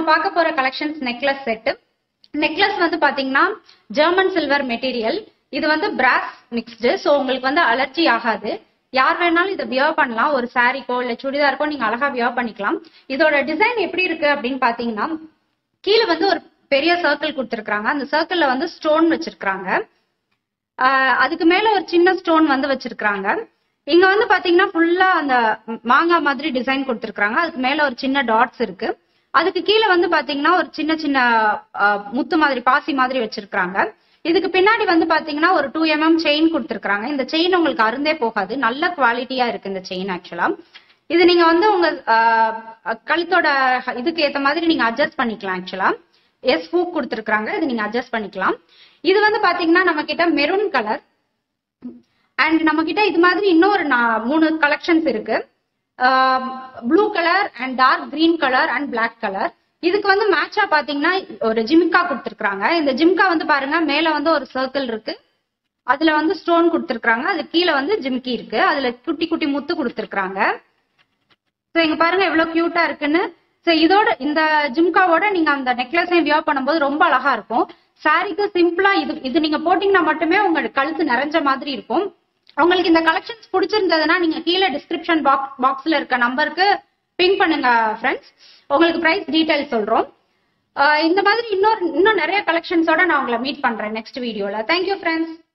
பார்க்க போற collections necklace set necklace வந்து பாத்தீங்கன்னா ஜெர்மன் சில்வர் மெட்டீரியல் இது வந்து பிராஸ் மிக்ஸ்டு ஸோ உங்களுக்கு வந்து அலர்ஜி ஆகாது யார் வேணாலும் இதை வியர் பண்ணலாம் ஒரு சாரிக்கோ இல்ல சுடிதாருக்கோ நீங்க அழகா வியர் பண்ணிக்கலாம் இதோட டிசைன் எப்படி இருக்கு அப்படின்னு பாத்தீங்கன்னா கீழே வந்து ஒரு பெரிய சர்க்கிள் கொடுத்துருக்காங்க அந்த சர்க்கிள்ல வந்து ஸ்டோன் வச்சிருக்காங்க ஆஹ் அதுக்கு மேல ஒரு சின்ன ஸ்டோன் வந்து வச்சிருக்காங்க இங்க வந்து பாத்தீங்கன்னா ஃபுல்லா அந்த மாங்காய் மாதிரி டிசைன் கொடுத்துருக்காங்க அதுக்கு மேல ஒரு சின்ன டாட்ஸ் இருக்கு அதுக்கு கீழே வந்து பாத்தீங்கன்னா ஒரு சின்ன சின்ன ஆஹ், முத்து மாதிரி பாசி மாதிரி வச்சிருக்காங்க இதுக்கு பின்னாடி வந்து பாத்தீங்கன்னா ஒரு டூ எம்எம் செயின் கொடுத்துருக்காங்க இந்த செயின் உங்களுக்கு அருந்தே போகாது நல்ல குவாலிட்டியா இருக்கு இந்த செயின் ஆக்சுவலா இது நீங்க வந்து உங்க ஆஹ், கழுத்தோட இதுக்கு ஏத்த மாதிரி நீங்க அட்ஜஸ்ட் பண்ணிக்கலாம் ஆக்சுவலா எஸ் ஹூக் கொடுத்துருக்காங்க இது நீங்க அட்ஜஸ்ட் பண்ணிக்கலாம் இது வந்து பாத்தீங்கன்னா நம்ம கிட்ட மெரூன் கலர் அண்ட் நம்ம கிட்ட இது மாதிரி இன்னொரு நா- மூணு கலெக்ஷன்ஸ் இருக்கு blue colour and dark green colour and Black colour இதுக்கு வந்து மேட்சா பாத்தீங்கன்னா ஒரு ஜிம்கா கொடுத்துருக்காங்க இந்த ஜிம்கா வந்து பாருங்க மேல வந்து ஒரு சர்க்கிள் இருக்கு அதுல வந்து ஸ்டோன் கொடுத்துருக்காங்க அது கீழே வந்து ஜிம்கி இருக்கு அதுல குட்டி குட்டி முத்து கொடுத்துருக்காங்க ஸோ இங்க பாருங்க எவ்வளவு கியூட்டா இருக்குன்னு ஸோ இதோட இந்த ஜிம்காவோட நீங்க அந்த நெக்லஸையும் வியர் பண்ணும்போது ரொம்ப அழகா இருக்கும் சாரிக்கு சிம்பிளா இது இது நீங்க போட்டீங்கன்னா மட்டுமே உங்க கழுத்து நிறைஞ்ச மாதிரி இருக்கும் உங்களுக்கு இந்த கலெக்ஷன்ஸ் பிடிச்சிருந்ததுன்னா நீங்க கீழே டிஸ்கிரிப்ஷன் பாக்ஸ் பாக்ஸ்ல இருக்க நம்பருக்கு பிங் பண்ணுங்க ஃப்ரெண்ட்ஸ் உங்களுக்கு பிரைஸ் டீடைல் சொல்றோம் ஆஹ் இந்த மாதிரி இன்னொரு இன்னும் நிறைய கலெக்ஷன்ஸோட நான் உங்களை மீட் பண்றேன் நெக்ஸ்ட் வீடியோல தேங்க்யூ ஃப்ரெண்ட்ஸ்